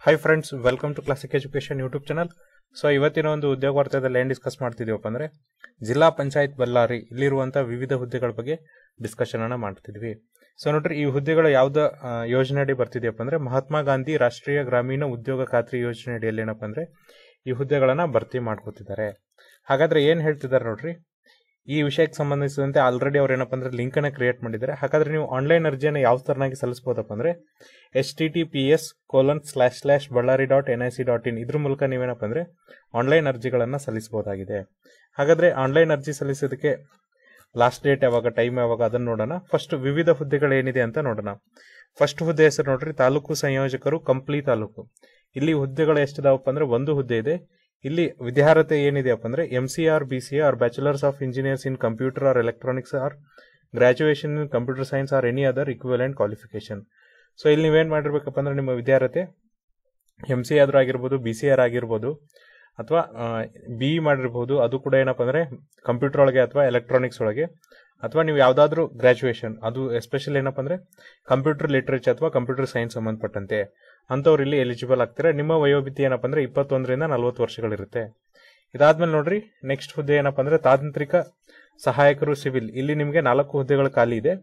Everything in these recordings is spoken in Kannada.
high friends welcome to Classic Education YouTube channel so ಇವತ್ತಿನ ಒಂದು ಉದ್ಯೋಗ ವಾರ್ತೆದಲ್ಲಿ ಏನು ಡಿಸ್ಕಸ್ ಮಾಡ್ತಿದೀವಪ್ಪ ಅಂದ್ರೆ ಜಿಲ್ಲಾ ಪಂಚಾಯತ್ ಬಳ್ಳಾರಿ ಇಲ್ಲಿರುವಂಥ ವಿವಿಧ ಹುದ್ದೆಗಳ ಬಗ್ಗೆ ಡಿಸ್ಕಷನ್ ಅನ್ನ ಮಾಡ್ತಿದ್ವಿ ಸೊ ನೋಡ್ರಿ ಈ ಹುದ್ದೆಗಳು ಯಾವ್ದು ಆ, ಯೋಜನೆ ಅಡಿ ಬರ್ತಿದೆಯಪ್ಪ ಅಂದ್ರೆ ಮಹಾತ್ಮ ಗಾಂಧಿ ರಾಷ್ಟ್ರೀಯ ಗ್ರಾಮೀಣ ಉದ್ಯೋಗ ಖಾತ್ರಿ ಯೋಜನೆ ಅಡಿಯಲ್ಲಿ ಏನಪ್ಪ ಅಂದ್ರೆ ಈ ಹುದ್ದೆಗಳನ್ನ ಭರ್ತಿ ಮಾಡ್ಕೋತಿದ್ದಾರೆ ಹಾಗಾದ್ರೆ ಏನ್ ಹೇಳ್ತಿದ್ದಾರೆ ನೋಡ್ರಿ ಈ ವಿಷಯಕ್ಕೆ ಸಂಬಂಧಿಸಿದಂತೆ ಆಲ್ರೆಡಿ ಅವ್ರು ಏನಪ್ಪ ಅಂದ್ರೆ ಲಿಂಕ್ ಅನ್ನ ಕ್ರಿಯೇಟ್ ಮಾಡಿದ್ದಾರೆ ಹಾಗಾದ್ರೆ ನೀವು ಆನ್ಲೈನ್ ಅರ್ಜಿಯನ್ನು ಯಾವ ತರನಾಗಿ ಸಲ್ಲಿಸಬಹುದಪ್ಪ ಅಂದ್ರೆ H T T P S colon slash slash Ballari dot N I C dot in ಇದ್ರ ಮೂಲಕ ನೀವೇನಪ್ಪ ಅಂದ್ರೆ ಆನ್ಲೈನ್ ಅರ್ಜಿಗಳನ್ನು ಸಲ್ಲಿಸಬಹುದಾಗಿದೆ ಹಾಗಾದ್ರೆ ಆನ್ಲೈನ್ ಅರ್ಜಿ ಸಲ್ಲಿಸೋದಕ್ಕೆ ಲಾಸ್ಟ್ ಡೇಟ್ ಯಾವಾಗ ಟೈಮ್ ಯಾವಾಗ ಅದನ್ನು ನೋಡೋಣ ಫಸ್ಟ್ ವಿವಿಧ ಹುದ್ದೆಗಳು ಏನಿದೆ ಅಂತ ನೋಡೋಣ ಫಸ್ಟ್ ಹುದ್ದೆ ಹೆಸರು ನೋಡ್ರಿ ತಾಲೂಕು ಸಂಯೋಜಕರು ಕಂಪ್ಲಿ ತಾಲೂಕು ಇಲ್ಲಿ ಹುದ್ದೆಗಳು ಎಷ್ಟಿದಾವಪ್ಪ ಅಂದ್ರೆ ಒಂದು ಹುದ್ದೆ ಇದೆ ಇಲ್ಲಿ ವಿದ್ಯಾರ್ಹತೆ ಏನಿದೆಯಪ್ಪ ಅಂದ್ರೆ M C or B C or bachelors of engineers in computer or electronics or graduation in computer science or any other equivalent qualification so ಇಲ್ಲಿ ನೀವೇನ್ ಮಾಡಿರ್ಬೇಕಪ್ಪ ಅಂದ್ರೆ ನಿಮ್ಮ ವಿದ್ಯಾರ್ಹತೆ ಎಂ ಸಿ ಆದ್ರೂ ಆಗಿರ್ಬೋದು ಬಿ ಸಿ ಆರ್ ಆಗಿರ್ಬೋದು ಅಥವಾ ಬಿ ಇ ಮಾಡಿರ್ಬೋದು ಅದು ಕೂಡ ಏನಪ್ಪ ಅಂದ್ರೆ ಕಂಪ್ಯೂಟರ್ ಒಳಗೆ ಅಥವಾ ಎಲೆಕ್ಟ್ರಾನಿಕ್ಸ್ ಒಳಗೆ ಅಥವಾ ನೀವು ಯಾವ್ದಾದ್ರು ಗ್ರಾಜುಯೇಷನ್ ಅದು ಎಸ್ಪೆಷಲಿ ಏನಪ್ಪ ಅಂದ್ರೆ ಕಂಪ್ಯೂಟರ್ ಲಿಟ್ರೇಚರ್ ಅಥವಾ ಕಂಪ್ಯೂಟರ್ ಸೈನ್ಸ್ ಸಂಬಂಧಪಟ್ಟಂತೆ ಅಂಥವ್ರು ಇಲ್ಲಿ ಎಲಿಜಿಬಲ್ ಆಗ್ತಾರೆ ನಿಮ್ಮ ವಯೋಮಿತಿ ಏನಪ್ಪ ಅಂದ್ರೆ ಇಪ್ಪತ್ತೊಂದರಿಂದ ನಲವತ್ತು ವರ್ಷಗಳಿರುತ್ತೆ ಇದಾದ್ಮೇಲೆ ನೋಡ್ರಿ ನೆಕ್ಸ್ಟ್ ಹುದ್ದೆ ಏನಪ್ಪ ಅಂದ್ರೆ ತಾಂತ್ರಿಕ ಸಹಾಯಕರು ಸಿವಿಲ್ ಇಲ್ಲಿ ನಿಮಗೆ ನಾಲ್ಕು ಹುದ್ದೆಗಳು ಖಾಲಿ ಇದೆ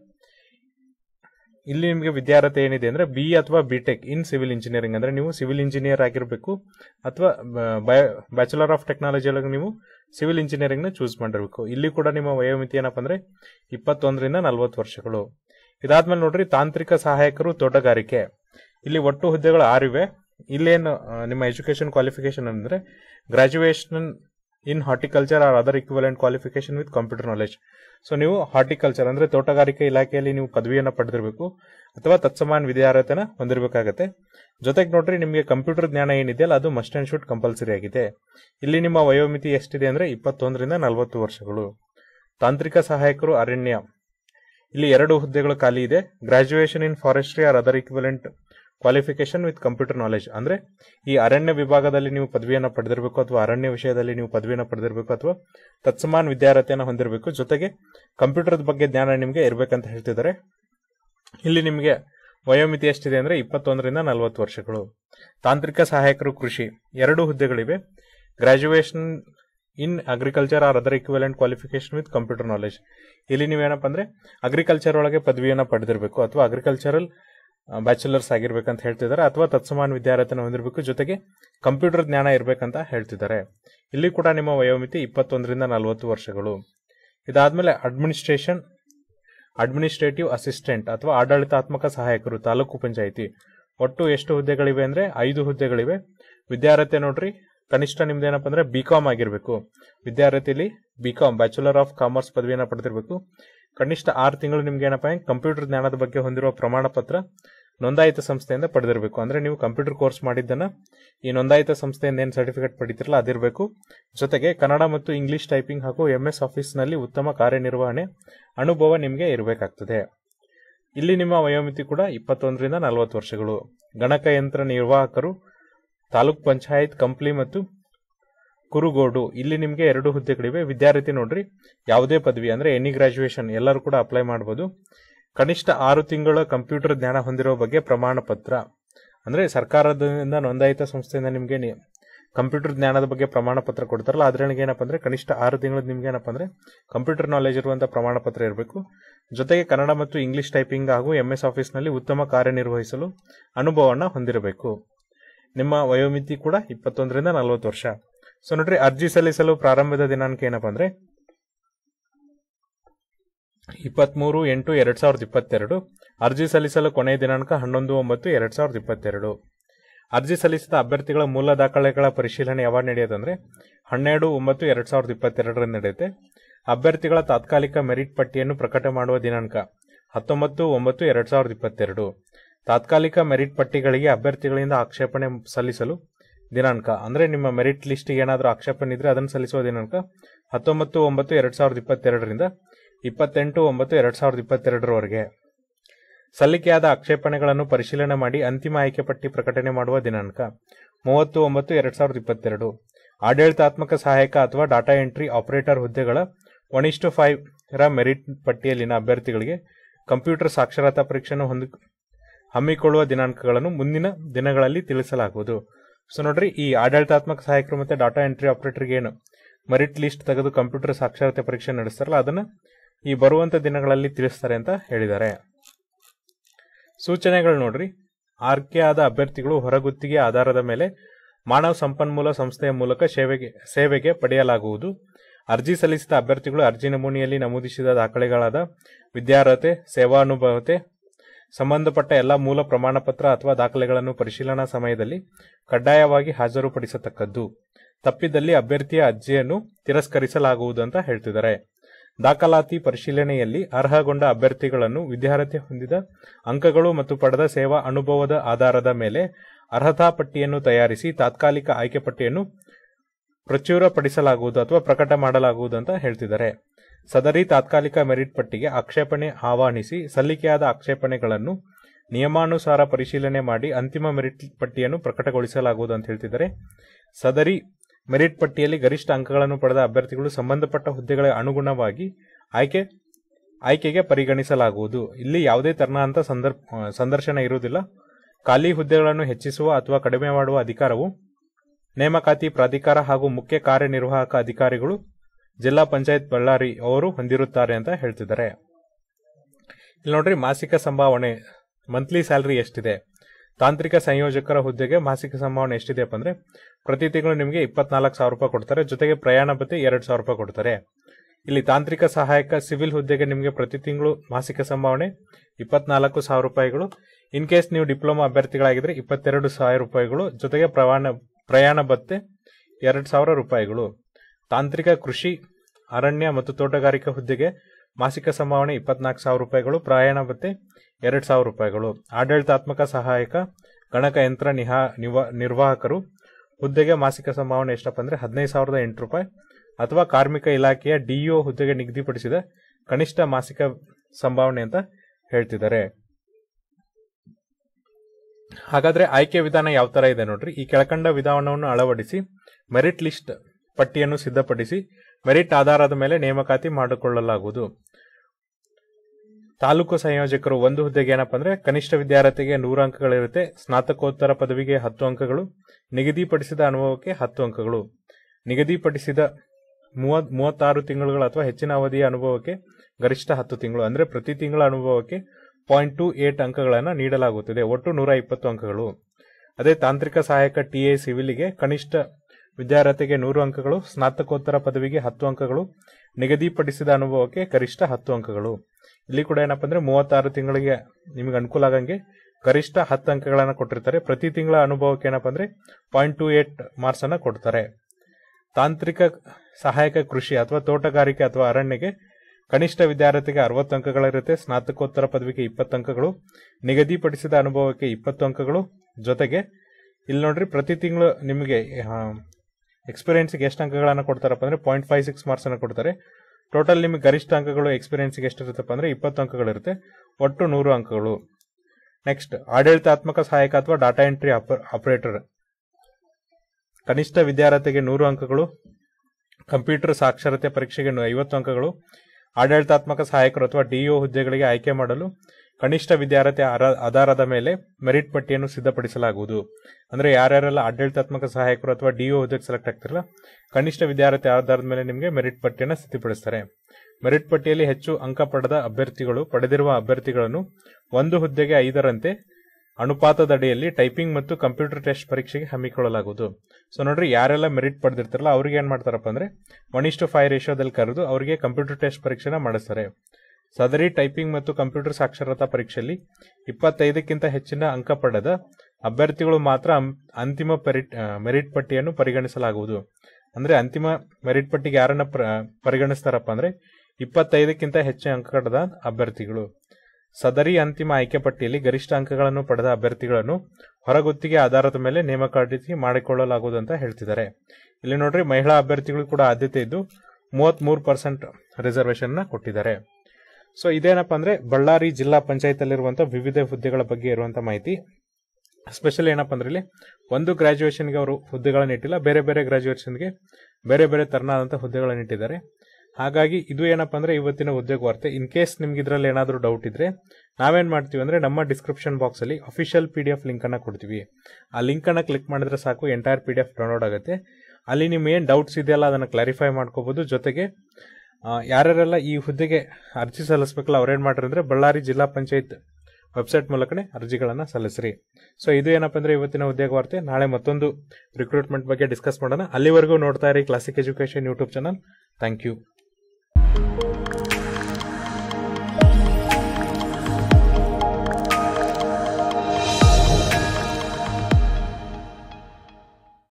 ಇಲ್ಲಿ ನಿಮಗೆ ವಿದ್ಯಾರ್ಹತೆ ಏನಿದೆ ಅಂದ್ರೆ ಬಿ ಅಥವಾ B tech in civil engineering ಅಂದ್ರೆ ನೀವು ಸಿವಿಲ್ ಇಂಜಿನಿಯರ್ ಆಗಿರಬೇಕು ಅಥವಾ ಬ್ಯಾಚುಲರ್ ಆಫ್ ಟೆಕ್ನಾಲಜಿ ಒಳಗೆ ನೀವು ಸಿವಿಲ್ ಇಂಜಿನಿಯರಿಂಗ್ ನ ಚೂಸ್ ಮಾಡಿರ್ಬೇಕು ಇಲ್ಲಿ ಕೂಡ ನಿಮ್ಮ ವಯೋಮಿತಿ ಏನಪ್ಪ ಅಂದ್ರೆ ಇಪ್ಪತ್ತೊಂದರಿಂದ ನಲವತ್ತು ವರ್ಷಗಳು ಇದಾದ್ಮೇಲೆ ನೋಡ್ರಿ ತಾಂತ್ರಿಕ ಸಹಾಯಕರು ತೋಟಗಾರಿಕೆ ಇಲ್ಲಿ ಒಟ್ಟು ಹುದ್ದೆಗಳು ಆರಿವೆ ಇಲ್ಲೇನು ಆ, ನಿಮ್ಮ ಎಜುಕೇಶನ್ ಕ್ವಾಲಿಫಿಕೇಶನ್ ಅಂದ್ರೆ graduation in horticulture or other equivalent qualification with computer knowledge so ನೀವು ಹಾರ್ಟಿಕಲ್ಚರ್ ಅಂದ್ರೆ ತೋಟಗಾರಿಕೆ ಇಲಾಖೆಯಲ್ಲಿ ನೀವು ಪದವಿಯನ್ನ ಪಡೆದಿರಬೇಕು ಅಥವಾ ತತ್ಸಮಾನ ವಿದ್ಯಾರ್ಹತೆನ ಹೊಂದಿರಬೇಕಾಗತ್ತೆ ಜೊತೆಗೆ ನೋಡ್ರಿ ನಿಮಗೆ ಕಂಪ್ಯೂಟರ್ ಜ್ಞಾನ ಏನಿದೆಯಲ್ಲ ಅದು ಮಸ್ಟ್ ಅಂಡ್ ಶೂಟ್ ಕಂಪಲ್ಸರಿ ಆಗಿದೆ ಇಲ್ಲಿ ನಿಮ್ಮ ವಯೋಮಿತಿ ಎಷ್ಟಿದೆ ಅಂದ್ರೆ ಇಪ್ಪತ್ತೊಂದರಿಂದ ನಲವತ್ತು ವರ್ಷಗಳು ತಾಂತ್ರಿಕ ಸಹಾಯಕರು ಅರಣ್ಯ ಇಲ್ಲಿ ಎರಡು ಹುದ್ದೆಗಳು ಖಾಲಿ ಇದೆ graduation in forestry or other equivalent qualification with computer knowledge ಅಂದ್ರೆ ಈ ಅರಣ್ಯ ವಿಭಾಗದಲ್ಲಿ ನೀವು ಪದವಿಯನ್ನು ಪಡೆದಿರಬೇಕು ಅಥವಾ ಅರಣ್ಯ ವಿಷಯದಲ್ಲಿ ನೀವು ಪದವಿಯನ್ನು ಪಡೆದಿರಬೇಕು ಅಥವಾ ತತ್ಸಮಾನ ವಿದ್ಯಾರ್ಹತೆಯನ್ನು ಹೊಂದಿರಬೇಕು ಜೊತೆಗೆ ಕಂಪ್ಯೂಟರ್ ಬಗ್ಗೆ ಜ್ಞಾನ ನಿಮಗೆ ಇರಬೇಕಂತ ಹೇಳ್ತಿದ್ದಾರೆ ಇಲ್ಲಿ ನಿಮಗೆ ವಯೋಮಿತಿ ಎಷ್ಟಿದೆ ಅಂದ್ರೆ ಇಪ್ಪತ್ತೊಂದರಿಂದ ನಲವತ್ತು ವರ್ಷಗಳು ತಾಂತ್ರಿಕ ಸಹಾಯಕರು ಕೃಷಿ ಎರಡು ಹುದ್ದೆಗಳಿವೆ graduation in agriculture or other equivalent qualification with computer knowledge ಇಲ್ಲಿ ನೀವೇನಪ್ಪ ಅಂದ್ರೆ ಅಗ್ರಿಕಲ್ಚರ್ ಒಳಗೆ ಪದವಿಯನ್ನು ಪಡೆದಿರಬೇಕು ಅಥವಾ ಅಗ್ರಿಕಲ್ಚರಲ್ ಬ್ಯಾಚುಲರ್ಸ್ ಆಗಿರ್ಬೇಕಂತ ಹೇಳ್ತಿದ್ದಾರೆ ಅಥವಾ ತತ್ಸಮಾನ ವಿದ್ಯಾರ್ಥಿನ ಹೊಂದಿರಬೇಕು ಜೊತೆಗೆ ಕಂಪ್ಯೂಟರ್ ಜ್ಞಾನ ಇರಬೇಕಂತ ಹೇಳ್ತಿದ್ದಾರೆ ಇಲ್ಲಿ ಕೂಡ ನಿಮ್ಮ ವಯೋಮಿತಿ ಇಪ್ಪತ್ತೊಂದರಿಂದ ನಲವತ್ತು ವರ್ಷಗಳು ಇದಾದ್ಮೇಲೆ ಅಡ್ಮಿನಿಸ್ಟ್ರೇಷನ್ ಅಡ್ಮಿನಿಸ್ಟ್ರೇಟಿವ್ ಅಸಿಸ್ಟೆಂಟ್ ಅಥವಾ ಆಡಳಿತಾತ್ಮಕ ಸಹಾಯಕರು ತಾಲೂಕು ಪಂಚಾಯಿತಿ ಒಟ್ಟು ಎಷ್ಟು ಹುದ್ದೆಗಳಿವೆ ಅಂದ್ರೆ ಐದು ಹುದ್ದೆಗಳಿವೆ ವಿದ್ಯಾರ್ಹತೆ ನೋಡ್ರಿ ಕನಿಷ್ಠ ನಿಮ್ದು ಏನಪ್ಪ ಅಂದ್ರೆ ಬಿ ಕಾಮ್ ಆಗಿರಬೇಕು ವಿದ್ಯಾರ್ಥಿಲಿ B com bachelor of commerce ಪದವಿಯನ್ನು ಪಡೆದಿರಬೇಕು ಕನಿಷ್ಠ ಆರು ತಿಂಗಳು ನಿಮ್ಗೆ ಏನಪ್ಪ ಕಂಪ್ಯೂಟರ್ ಜ್ಞಾನದ ಬಗ್ಗೆ ಹೊಂದಿರುವ ಪ್ರಮಾಣ ಪತ್ರ ನೋಂದಾಯಿತ ಸಂಸ್ಥೆಯಿಂದ ಪಡೆದಿರಬೇಕು ಅಂದ್ರೆ ನೀವು ಕಂಪ್ಯೂಟರ್ ಕೋರ್ಸ್ ಮಾಡಿದ್ದನ್ನ ಈ ನೋಂದಾಯಿತ ಸಂಸ್ಥೆಯಿಂದ ಏನು ಸರ್ಟಿಫಿಕೇಟ್ ಪಡಿತಿರಲ್ಲ ಅದಿರಬೇಕು ಜೊತೆಗೆ ಕನ್ನಡ ಮತ್ತು ಇಂಗ್ಲಿಷ್ ಟೈಪಿಂಗ್ ಹಾಗೂ ಎಂ ಎಸ್ ಆಫೀಸ್ನಲ್ಲಿ ಉತ್ತಮ ಕಾರ್ಯನಿರ್ವಹಣೆ ಅನುಭವ ನಿಮಗೆ ಇರಬೇಕಾಗ್ತದೆ ಇಲ್ಲಿ ನಿಮ್ಮ ವಯೋಮಿತಿ ಕೂಡ ಇಪ್ಪತ್ತೊಂದರಿಂದ ನಲವತ್ತು ವರ್ಷಗಳು ಗಣಕಯಂತ್ರ ನಿರ್ವಾಹಕರು ತಾಲೂಕ್ ಪಂಚಾಯತ್ ಕಂಪ್ಲಿ ಮತ್ತು ಕುರುಗೋಡು ಇಲ್ಲಿ ನಿಮಗೆ ಎರಡು ಹುದ್ದೆಗಳಿವೆ ವಿದ್ಯಾರ್ಥಿ ನೋಡ್ರಿ ಯಾವುದೇ ಪದವಿ ಅಂದ್ರೆ ಎನಿ ಗ್ರಾಜುಯೇಷನ್ ಎಲ್ಲರೂ ಕೂಡ ಅಪ್ಲೈ ಮಾಡಬಹುದು ಕನಿಷ್ಠ ಆರು ತಿಂಗಳ ಕಂಪ್ಯೂಟರ್ ಜ್ಞಾನ ಹೊಂದಿರುವ ಬಗ್ಗೆ ಪ್ರಮಾಣ ಪತ್ರ ಅಂದ್ರೆ ಸರ್ಕಾರದಿಂದ ನೋಂದಾಯಿತ ಸಂಸ್ಥೆಯಿಂದ ನಿಮಗೆ ನಿ- ಕಂಪ್ಯೂಟರ್ ಜ್ಞಾನದ ಬಗ್ಗೆ ಪ್ರಮಾಣ ಪತ್ರ ಕೊಡ್ತಾರಲ್ಲ ಅದ್ರೊಳಗೆ ಏನಪ್ಪ ಅಂದ್ರೆ ಕನಿಷ್ಠ ಆರು ತಿಂಗಳು ನಿಮ್ಗೆ ಏನಪ್ಪ ಅಂದ್ರೆ ಕಂಪ್ಯೂಟರ್ ನಾಲೆಜ್ ಇರುವಂತ ಪ್ರಮಾಣ ಪತ್ರ ಇರಬೇಕು ಜೊತೆಗೆ ಕನ್ನಡ ಮತ್ತು ಇಂಗ್ಲಿಷ್ ಟೈಪಿಂಗ್ ಹಾಗೂ ಎಂ ಎಸ್ ಆಫೀಸ್ನಲ್ಲಿ ಉತ್ತಮ ಕಾರ್ಯನಿರ್ವಹಿಸಲು ಅನುಭವವನ್ನು ಹೊಂದಿರಬೇಕು ನಿಮ್ಮ ವಯೋಮಿತಿ ಕೂಡ ಇಪ್ಪತ್ತೊಂದರಿಂದ ನಲವತ್ತು ವರ್ಷ ಸೊ ನೋಡ್ರಿ ಅರ್ಜಿ ಸಲ್ಲಿಸಲು ಪ್ರಾರಂಭದ ದಿನಾಂಕ ಏನಪ್ಪ ಅಂದ್ರೆ ಇಪ್ಪತ್ಮೂರು ಎಂಟು ಎರಡ್ ಸಾವಿರದ ಇಪ್ಪತ್ತೆರಡು ಅರ್ಜಿ ಸಲ್ಲಿಸಲು ಕೊನೆಯ ದಿನಾಂಕ ಹನ್ನೊಂದು ಒಂಬತ್ತು ಎರಡ್ ಸಾವಿರದ ಇಪ್ಪತ್ತೆರಡು ಅರ್ಜಿ ಸಲ್ಲಿಸಿದ ಅಭ್ಯರ್ಥಿಗಳ ಮೂಲ ದಾಖಲೆಗಳ ಪರಿಶೀಲನೆ ಯಾವಾಗ ನಡೆಯುತ್ತಂದ್ರೆ ಹನ್ನೆರಡು ಒಂಬತ್ತು ಎರಡ್ ಸಾವಿರದ ಇಪ್ಪತ್ತೆರಡರಿಂದ ನಡೆಯುತ್ತೆ ಅಭ್ಯರ್ಥಿಗಳ ತಾತ್ಕಾಲಿಕ ಮೆರಿಟ್ ಪಟ್ಟಿಯನ್ನು ಪ್ರಕಟ ಮಾಡುವ ದಿನಾಂಕ ಹತ್ತೊಂಬತ್ತು ಒಂಬತ್ತು ಎರಡ್ ಸಾವಿರದ ಇಪ್ಪತ್ತೆರಡು ತಾತ್ಕಾಲಿಕ ಮೆರಿಟ್ ಪಟ್ಟಿಗಳಿಗೆ ಅಭ್ಯರ್ಥಿಗಳಿಂದ ಆಕ್ಷೇಪಣೆ ಸಲ್ಲಿಸಲು ದಿನಾಂಕ ಅಂದ್ರೆ ನಿಮ್ಮ ಮೆರಿಟ್ ಲಿಸ್ಟ್ಗೆ ಏನಾದರೂ ಆಕ್ಷೇಪಣೆ ಇದ್ರೆ ಅದನ್ನು ಸಲ್ಲಿಸುವ ದಿನಾಂಕ ಹತ್ತೊಂಬತ್ತು ಒಂಬತ್ತು ಎರಡ್ ಸಾವಿರದ ಇಪ್ಪತ್ತೆರಡರಿಂದ ಇಪ್ಪತ್ತೆಂಟು ಒಂಬತ್ತು ಎರಡ್ ಸಾವಿರದ ಇಪ್ಪತ್ತೆರಡರವರೆಗೆ ಸಲ್ಲಿಕೆಯಾದ ಆಕ್ಷೇಪಣೆಗಳನ್ನು ಪರಿಶೀಲನೆ ಮಾಡಿ ಅಂತಿಮ ಆಯ್ಕೆ ಪಟ್ಟಿ ಪ್ರಕಟಣೆ ಮಾಡುವ ದಿನಾಂಕ ಮೂವತ್ತು ಒಂಬತ್ತು ಎರಡ್ ಸಾವಿರದ ಇಪ್ಪತ್ತೆರಡು ಆಡಳಿತಾತ್ಮಕ ಸಹಾಯಕ ಅಥವಾ ಡಾಟಾ ಎಂಟ್ರಿ ಆಪರೇಟರ್ ಹುದ್ದೆಗಳ ಒನ್ ಇಷ್ಟು ಫೈವ್ ರ ಮೆರಿಟ್ ಪಟ್ಟಿಯಲ್ಲಿನ ಅಭ್ಯರ್ಥಿಗಳಿಗೆ ಕಂಪ್ಯೂಟರ್ ಸಾಕ್ಷರತಾ ಪರೀಕ್ಷೆಯನ್ನು ಹೊಂದಿ ಹಮ್ಮಿಕೊಳ್ಳುವ ದಿನಾಂಕಗಳನ್ನು ಮುಂದಿನ ದಿನಗಳಲ್ಲಿ ತಿಳಿಸಲಾಗುವುದು ಸೊ ನೋಡ್ರಿ ಈ ಆಡಳಿತಾತ್ಮಕ ಸಹಾಯಕರು ಮತ್ತೆ ಡಾಟಾ ಎಂಟ್ರಿ ಆಪರೇಟರ್ಗೆ ಏನು ಮೆರಿಟ್ ಲಿಸ್ಟ್ ತೆಗೆದು ಕಂಪ್ಯೂಟರ್ ಸಾಕ್ಷರತೆ ಪರೀಕ್ಷೆ ನಡೆಸ್ತಾರಲ್ಲ ಅದನ್ನು ಈ ಬರುವಂತ ದಿನಗಳಲ್ಲಿ ತಿಳಿಸ್ತಾರೆ ಅಂತ ಹೇಳಿದ್ದಾರೆ ಸೂಚನೆಗಳು ನೋಡ್ರಿ ಆರ್ಕೆ ಆದ ಅಭ್ಯರ್ಥಿಗಳು ಹೊರಗುತ್ತಿಗೆ ಆಧಾರದ ಮೇಲೆ ಮಾನವ ಸಂಪನ್ಮೂಲ ಸಂಸ್ಥೆಯ ಮೂಲಕ ಸೇವೆಗೆ ಸೇವೆಗೆ ಪಡೆಯಲಾಗುವುದು ಅರ್ಜಿ ಸಲ್ಲಿಸಿದ ಅಭ್ಯರ್ಥಿಗಳು ಅರ್ಜಿ ನಮೂನೆಯಲ್ಲಿ ನಮೂದಿಸಿದ ದಾಖಲೆಗಳಾದ ವಿದ್ಯಾರ್ಹತೆ ಸೇವಾನುಭವತೆ ಸಂಬಂಧಪಟ್ಟ ಎಲ್ಲ ಮೂಲ ಪ್ರಮಾಣ ಪತ್ರ ಅಥವಾ ದಾಖಲೆಗಳನ್ನು ಪರಿಶೀಲನಾ ಸಮಯದಲ್ಲಿ ಕಡ್ಡಾಯವಾಗಿ ಹಾಜರುಪಡಿಸತಕ್ಕದ್ದು ತಪ್ಪಿದಲ್ಲಿ ಅಭ್ಯರ್ಥಿಯ ಅರ್ಜಿಯನ್ನು ತಿರಸ್ಕರಿಸಲಾಗುವುದು ಅಂತ ಹೇಳ್ತಿದ್ದಾರೆ ದಾಖಲಾತಿ ಪರಿಶೀಲನೆಯಲ್ಲಿ ಅರ್ಹಗೊಂಡ ಅಭ್ಯರ್ಥಿಗಳನ್ನು ವಿದ್ಯಾರ್ಹತೆ ಹೊಂದಿದ ಅಂಕಗಳು ಮತ್ತು ಪಡೆದ ಸೇವಾ ಅನುಭವದ ಆಧಾರದ ಮೇಲೆ ಅರ್ಹತಾ ಪಟ್ಟಿಯನ್ನು ತಯಾರಿಸಿ ತಾತ್ಕಾಲಿಕ ಆಯ್ಕೆ ಪಟ್ಟಿಯನ್ನು ಪ್ರಚುರಪಡಿಸಲಾಗುವುದು ಅಥವಾ ಪ್ರಕಟ ಮಾಡಲಾಗುವುದು ಅಂತ ಹೇಳ್ತಿದ್ದಾರೆ ಸದರಿ ತಾತ್ಕಾಲಿಕ ಮೆರಿಟ್ ಪಟ್ಟಿಗೆ ಆಕ್ಷೇಪಣೆ ಆಹ್ವಾನಿಸಿ ಸಲ್ಲಿಕೆಯಾದ ಆಕ್ಷೇಪಣೆಗಳನ್ನು ನಿಯಮಾನುಸಾರ ಪರಿಶೀಲನೆ ಮಾಡಿ ಅಂತಿಮ ಮೆರಿಟ್ ಪಟ್ಟಿಯನ್ನು ಪ್ರಕಟಗೊಳಿಸಲಾಗುವುದು ಅಂತ ಹೇಳ್ತಿದ್ದಾರೆ ಸದರಿ ಮೆರಿಟ್ ಪಟ್ಟಿಯಲ್ಲಿ ಗರಿಷ್ಠ ಅಂಕಗಳನ್ನು ಪಡೆದ ಅಭ್ಯರ್ಥಿಗಳು ಸಂಬಂಧಪಟ್ಟ ಹುದ್ದೆಗಳ ಅನುಗುಣವಾಗಿ ಆಯ್ಕೆ ಆಯ್ಕೆಗೆ ಪರಿಗಣಿಸಲಾಗುವುದು ಇಲ್ಲಿ ಯಾವುದೇ ತರನಾದಂಥ ಸಂದರ್ಭ ಸಂದರ್ಶನ ಇರುವುದಿಲ್ಲ ಖಾಲಿ ಹುದ್ದೆಗಳನ್ನು ಹೆಚ್ಚಿಸುವ ಅಥವಾ ಕಡಿಮೆ ಮಾಡುವ ಅಧಿಕಾರವು ನೇಮಕಾತಿ ಪ್ರಾಧಿಕಾರ ಹಾಗೂ ಮುಖ್ಯ ಕಾರ್ಯನಿರ್ವಾಹಕ ಅಧಿಕಾರಿಗಳು ಜಿಲ್ಲಾ ಪಂಚಾಯತ್ ಬಳ್ಳಾರಿ ಅವರು ಹೊಂದಿರುತ್ತಾರೆ ಅಂತ ಹೇಳ್ತಿದ್ದಾರೆ ಇಲ್ಲಿ ನೋಡ್ರಿ ಮಾಸಿಕ ಸಂಭಾವನೆ ಮಂತ್ಲಿ ಸ್ಯಾಲರಿ ಎಷ್ಟಿದೆ ತಾಂತ್ರಿಕ ಸಂಯೋಜಕರ ಹುದ್ದೆಗೆ ಮಾಸಿಕ ಸಂಭಾವನೆ ಎಷ್ಟಿದೆಯಪ್ಪ ಅಂದ್ರೆ ಪ್ರತಿ ತಿಂಗಳು ನಿಮಗೆ ಇಪ್ಪತ್ನಾಲ್ಕು ಸಾವಿರ ರೂಪಾಯಿ ಕೊಡ್ತಾರೆ ಜೊತೆಗೆ ಪ್ರಯಾಣ ಭತ್ಯೆ ಎರಡು ಸಾವಿರ ರೂಪಾಯಿ ಕೊಡ್ತಾರೆ ಇಲ್ಲಿ ತಾಂತ್ರಿಕ ಸಹಾಯಕ ಸಿವಿಲ್ ಹುದ್ದೆಗೆ ನಿಮಗೆ ಪ್ರತಿ ತಿಂಗಳು ಮಾಸಿಕ ಸಂಭಾವನೆ ಇಪ್ಪತ್ನಾಲ್ಕು ಸಾವಿರ ರೂಪಾಯಿಗಳು ಇನ್ ಕೇಸ್ ನೀವು ಡಿಪ್ಲೊಮಾ ಅಭ್ಯರ್ಥಿಗಳಾಗಿದ್ರೆ ಇಪ್ಪತ್ತೆರಡು ಸಾವಿರ ರೂಪಾಯಿಗಳು ಜೊತೆಗೆ ಪ್ರಯಾಣ ಪ್ರಯಾಣ ಭತ್ಯೆ ಎರಡು ಸಾವಿರ ರೂಪಾಯಿಗಳು ತಾಂತ್ರಿಕ ಕೃಷಿ ಅರಣ್ಯ ಮತ್ತು ತೋಟಗಾರಿಕಾ ಹುದ್ದೆಗೆ ಮಾಸಿಕ ಸಂಭಾವನೆ ಇಪ್ಪತ್ನಾಲ್ಕು ಸಾವಿರ ರೂಪಾಯಿಗಳು ಪ್ರಯಾಣ ಭತ್ಯೆ ಎರಡು ಸಾವಿರ ರೂಪಾಯಿಗಳು ಆಡಳಿತಾತ್ಮಕ ಸಹಾಯಕ ಗಣಕಯಂತ್ರ ನಿಹಾ ನಿವ ನಿರ್ವಾಹಕರು ಹುದ್ದೆಗೆ ಮಾಸಿಕ ಸಂಭಾವನೆ ಎಷ್ಟಪ್ಪ ಅಂದ್ರೆ ಹದಿನೈದು ಸಾವಿರದ ಎಂಟು ರೂಪಾಯಿ ಅಥವಾ ಕಾರ್ಮಿಕ ಇಲಾಖೆಯ ಡಿಇಒ ಹುದ್ದೆಗೆ ನಿಗದಿಪಡಿಸಿದ ಕನಿಷ್ಠ ಮಾಸಿಕ ಸಂಭಾವನೆ ಅಂತ ಹೇಳ್ತಿದ್ದಾರೆ ಹಾಗಾದ್ರೆ ಆಯ್ಕೆ ವಿಧಾನ ಯಾವ ತರ ಇದೆ ನೋಡ್ರಿ ಈ ಕೆಳಕಂಡ ವಿಧಾನವನ್ನು ಅಳವಡಿಸಿ ಮೆರಿಟ್ ಲಿಸ್ಟ್ ಪಟ್ಟಿಯನ್ನು ಸಿದ್ಧಪಡಿಸಿ ಮೆರಿಟ್ ಆಧಾರದ ಮೇಲೆ ನೇಮಕಾತಿ ಮಾಡಿಕೊಳ್ಳಲಾಗುವುದು ತಾಲೂಕು ಸಂಯೋಜಕರು ಒಂದು ಹುದ್ದೆಗೆ ಏನಪ್ಪ ಅಂದ್ರೆ ಕನಿಷ್ಠ ವಿದ್ಯಾರ್ಥಿಗೆ ನೂರು ಅಂಕಗಳಿರುತ್ತೆ ಸ್ನಾತಕೋತ್ತರ ಪದವಿಗೆ ಹತ್ತು ಅಂಕಗಳು ನಿಗದಿಪಡಿಸಿದ ಅನುಭವಕ್ಕೆ ಹತ್ತು ಅಂಕಗಳು ನಿಗದಿಪಡಿಸಿದ ಮೂವತ್ ಮೂವತ್ತಾರು ತಿಂಗಳುಗಳು ಅಥವಾ ಹೆಚ್ಚಿನ ಅವಧಿಯ ಅನುಭವಕ್ಕೆ ಗರಿಷ್ಠ ಹತ್ತು ತಿಂಗಳು ಅಂದ್ರೆ ಪ್ರತಿ ತಿಂಗಳ ಅನುಭವಕ್ಕೆ ಪಾಯಿಂಟ್ ಟು ಏಟ್ ಅಂಕಗಳನ್ನು ನೀಡಲಾಗುತ್ತದೆ ಒಟ್ಟು ನೂರ ಇಪ್ಪತ್ತು ಅಂಕಗಳು ಅದೇ ತಾಂತ್ರಿಕ ಸಹಾಯಕ ಟಿಎ ಸಿವಿಲ್ಗೆ ಕನಿಷ್ಠ ವಿದ್ಯಾರ್ಹತೆಗೆ ನೂರು ಅಂಕಗಳು ಸ್ನಾತಕೋತ್ತರ ಪದವಿಗೆ ಹತ್ತು ಅಂಕಗಳು ನಿಗದಿಪಡಿಸಿದ ಅನುಭವಕ್ಕೆ ಗರಿಷ್ಠ ಹತ್ತು ಅಂಕಗಳು ಇಲ್ಲಿ ಕೂಡ ಏನಪ್ಪ ಅಂದ್ರೆ ಮೂವತ್ತಾರು ತಿಂಗಳಿಗೆ ನಿಮಗೆ ಅನುಕೂಲ ಆಗಂಗೆ ಗರಿಷ್ಠ ಹತ್ತು ಅಂಕಗಳನ್ನು ಕೊಟ್ಟಿರ್ತಾರೆ ಪ್ರತಿ ತಿಂಗಳ ಅನುಭವಕ್ಕೆ ಏನಪ್ಪ ಅಂದ್ರೆ ಪಾಯಿಂಟ್ ಟು ಏಟ್ ಮಾರ್ಕ್ಸ್ ಅನ್ನ ಕೊಡ್ತಾರೆ ತಾಂತ್ರಿಕ ಸಹಾಯಕ ಕೃಷಿ ಅಥವಾ ತೋಟಗಾರಿಕೆ ಅಥವಾ ಅರಣ್ಯಗೆ ಕನಿಷ್ಠ ವಿದ್ಯಾರ್ಥಿಗೆ ಅರವತ್ತು ಅಂಕಗಳಿರುತ್ತೆ ಸ್ನಾತಕೋತ್ತರ ಪದವಿಗೆ ಇಪ್ಪತ್ತು ಅಂಕಗಳು ನಿಗದಿಪಡಿಸಿದ ಅನುಭವಕ್ಕೆ ಇಪ್ಪತ್ತು ಅಂಕಗಳು ಜೊತೆಗೆ ಇಲ್ಲಿ ನೋಡ್ರಿ ಪ್ರತಿ ತಿಂಗಳು ನಿಮಗೆ ಎಕ್ಸ್ಪೀರಿಯನ್ಸ್ಗೆ ಎಷ್ಟು ಅಂಕಗಳನ್ನು ಕೊಡ್ತಾರಪ್ಪ ಅಂದ್ರೆ ಪಾಯಿಂಟ್ ಫೈವ್ ಸಿಕ್ಸ್ ಮಾರ್ಕ್ಸ್ ಅನ್ನು ಕೊಡ್ತಾರೆ ಟೋಟಲ್ ನಿಮಗೆ ಗರಿಷ್ಠ ಅಂಕಗಳು ಎಕ್ಸ್ಪೀರಿಯನ್ಸ್ಗೆ ಎಷ್ಟಿರುತ್ತಪ್ಪ ಅಂದ್ರೆ ಇಪ್ಪತ್ತು ಅಂಕಗಳಿರುತ್ತೆ ಒಟ್ಟು ನೂರು ಅಂಕಗಳು ನೆಕ್ಸ್ಟ್ ಆಡಳಿತಾತ್ಮಕ ಸಹಾಯಕ ಅಥವಾ ಡಾಟಾ ಎಂಟ್ರಿ ಆಪರೇಟರ್ ಕನಿಷ್ಠ ವಿದ್ಯಾರ್ಥಿಗೆ ನೂರು ಅಂಕಗಳು ಕಂಪ್ಯೂಟರ್ ಸಾಕ್ಷರತೆ ಪರೀಕ್ಷೆಗೆ ಐವತ್ತು ಅಂಕಗಳು ಆಡಳಿತಾತ್ಮಕ ಸಹಾಯಕರು ಅಥವಾ ಡಿಇಒ ಹುದ್ದೆಗಳಿಗೆ ಆಯ್ಕೆ ಮಾಡಲು ಕನಿಷ್ಠ ವಿದ್ಯಾರ್ಥಿ ಆರ- ಆಧಾರದ ಮೇಲೆ ಮೆರಿಟ್ ಪಟ್ಟಿಯನ್ನು ಸಿದ್ಧಪಡಿಸಲಾಗುವುದು ಅಂದ್ರೆ ಯಾರ್ಯಾರೆಲ್ಲ ಆಡಳಿತಾತ್ಮಕ ಸಹಾಯಕರು ಅಥವಾ ಡಿಒ ಹುದ್ದೆಗೆ ಸೆಲೆಕ್ಟ್ ಆಗ್ತಿರಲ್ಲ ಕನಿಷ್ಠ ವಿದ್ಯಾರ್ಥಿ ಆಧಾರದ ಮೇಲೆ ನಿಮಗೆ ಮೆರಿಟ್ ಪಟ್ಟಿಯನ್ನು ಸಿದ್ಧಪಡಿಸ್ತಾರೆ ಮೆರಿಟ್ ಪಟ್ಟಿಯಲ್ಲಿ ಹೆಚ್ಚು ಅಂಕ ಪಡೆದ ಅಭ್ಯರ್ಥಿಗಳು ಪಡೆದಿರುವ ಅಭ್ಯರ್ಥಿಗಳನ್ನು ಒಂದು ಹುದ್ದೆಗೆ ಐದರಂತೆ ಅನುಪಾತದಡಿಯಲ್ಲಿ ಟೈಪಿಂಗ್ ಮತ್ತು ಕಂಪ್ಯೂಟರ್ ಟೆಸ್ಟ್ ಪರೀಕ್ಷೆಗೆ ಹಮ್ಮಿಕೊಳ್ಳಲಾಗುವುದು ಸೊ ನೋಡ್ರಿ ಯಾರೆಲ್ಲ ಮೆರಿಟ್ ಪಡೆದಿರ್ತಾರಲ್ಲ ಅವ್ರಿಗೆ ಏನ್ ಮಾಡ್ತಾರಪ್ಪ ಅಂದ್ರೆ ಒನ್ ಇಷ್ಟು ಫೈವ್ ರೇಷಿಯೋದಲ್ಲಿ ಕರೆದು ಅವರಿಗೆ ಕಂಪ್ಯೂಟರ್ ಟೆಸ್ಟ್ ಪರೀಕ್ಷೆನ ಮಾಡಿಸ್ತಾರೆ ಸದರಿ ಟೈಪಿಂಗ್ ಮತ್ತು ಕಂಪ್ಯೂಟರ್ ಸಾಕ್ಷರತಾ ಪರೀಕ್ಷೆಯಲ್ಲಿ ಇಪ್ಪತ್ತೈದಕ್ಕಿಂತ ಹೆಚ್ಚಿನ ಅಂಕ ಪಡೆದ ಅಭ್ಯರ್ಥಿಗಳು ಮಾತ್ರ ಅಂ- ಅಂತಿಮ ಪೆರಿಟ್ ಆ, ಮೆರಿಟ್ ಪಟ್ಟಿಯನ್ನು ಪರಿಗಣಿಸಲಾಗುವುದು ಅಂದ್ರೆ ಅಂತಿಮ ಮೆರಿಟ್ ಪಟ್ಟಿಗೆ ಯಾರನ್ನ ಪ್ರ- ಪರಿಗಣಿಸ್ತಾರಪ್ಪ ಅಂದ್ರೆ ಇಪ್ಪತ್ತೈದಕ್ಕಿಂತ ಹೆಚ್ಚಿನ ಅಂಕ ಪಡೆದ ಅಭ್ಯರ್ಥಿಗಳು ಸದರಿ ಅಂತಿಮ ಆಯ್ಕೆ ಪಟ್ಟಿಯಲ್ಲಿ ಗರಿಷ್ಠ ಅಂಕಗಳನ್ನು ಪಡೆದ ಅಭ್ಯರ್ಥಿಗಳನ್ನು ಹೊರಗುತ್ತಿಗೆ ಆಧಾರದ ಮೇಲೆ ನೇಮಕಾತಿ ಮಾಡಿಕೊಳ್ಳಲಾಗುವುದು ಅಂತ ಹೇಳ್ತಿದ್ದಾರೆ ಇಲ್ಲಿ ನೋಡ್ರಿ ಮಹಿಳಾ ಅಭ್ಯರ್ಥಿಗಳು ಕೂಡ ಆದ್ಯತೆ ಇದ್ದು ಮೂವತ್ಮೂರು ಪರ್ಸೆಂಟ್ ರಿಸರ್ವೇಶನ್ ನ ಕೊಟ್ಟಿದ್ದಾರೆ ಸೊ ಇದೇನಪ್ಪ ಅಂದ್ರೆ ಬಳ್ಳಾರಿ ಜಿಲ್ಲಾ ಪಂಚಾಯತ್ ಅಲ್ಲಿರುವಂತಹ ವಿವಿಧ ಹುದ್ದೆಗಳ ಬಗ್ಗೆ ಇರುವಂತಹ ಮಾಹಿತಿ ಸ್ಪೆಷಲ್ ಏನಪ್ಪ ಅಂದ್ರೆ ಇಲ್ಲಿ ಒಂದು ಗ್ರಾಜುಯೇಷನ್ಗೆ ಅವರು ಹುದ್ದೆಗಳನ್ನು ಇಟ್ಟಿಲ್ಲ ಬೇರೆ ಬೇರೆ ಗ್ರಾಜುಯೇಷನ್ಗೆ ಬೇರೆ ಬೇರೆ ತರನಾದಂಥ ಹುದ್ದೆಗಳನ್ನು ಇಟ್ಟಿದ್ದಾರೆ ಹಾಗಾಗಿ ಇದು ಏನಪ್ಪ ಅಂದರೆ ಇವತ್ತಿನ ಉದ್ಯೋಗ ವಾರ್ತೆ ಇನ್ ಕೇಸ್ ನಿಮ್ಗೆ ಇದರಲ್ಲಿ ಏನಾದರೂ ಡೌಟ್ ಇದ್ದರೆ ನಾವೇನು ಮಾಡ್ತೀವಿ ಅಂದರೆ ನಮ್ಮ ಡಿಸ್ಕ್ರಿಪ್ಷನ್ ಬಾಕ್ಸಲ್ಲಿ ಅಫಿಷಿಯಲ್ ಪಿ ಡಿ ಎಫ್ ಲಿಂಕನ್ನು ಕೊಡ್ತೀವಿ ಆ ಲಿಂಕನ್ನು ಕ್ಲಿಕ್ ಮಾಡಿದ್ರೆ ಸಾಕು entire P D F download ಆಗುತ್ತೆ ಅಲ್ಲಿ ನಿಮ್ಮ ಏನು ಡೌಟ್ಸ್ ಇದೆಯಲ್ಲ ಅದನ್ನು ಕ್ಲಾರಿಫೈ ಮಾಡ್ಕೋಬೋದು ಜೊತೆಗೆ ಆ, ಯಾರ್ಯಾರೆಲ್ಲ ಈ ಹುದ್ದೆಗೆ ಅರ್ಜಿ ಸಲ್ಲಿಸ್ಬೇಕಲ್ಲ ಅವ್ರೇನು ಮಾಡ್ರಿ ಅಂದರೆ ಬಳ್ಳಾರಿ ಜಿಲ್ಲಾ ಪಂಚಾಯತ್ ವೆಬ್ಸೈಟ್ ಮೂಲಕನೇ ಅರ್ಜಿಗಳನ್ನು ಸಲ್ಲಿಸ್ರಿ ಸೊ ಇದು ಏನಪ್ಪ ಅಂದರೆ ಇವತ್ತಿನ ಉದ್ಯೋಗ ವಾರ್ತೆ ನಾಳೆ ಮತ್ತೊಂದು ರಿಕ್ರೂಟ್ಮೆಂಟ್ ಬಗ್ಗೆ ಡಿಸ್ಕಸ್ ಮಾಡೋಣ ಅಲ್ಲಿವರೆಗೂ ನೋಡ್ತಾ ಇರಿ Classic Education YouTube channel thank you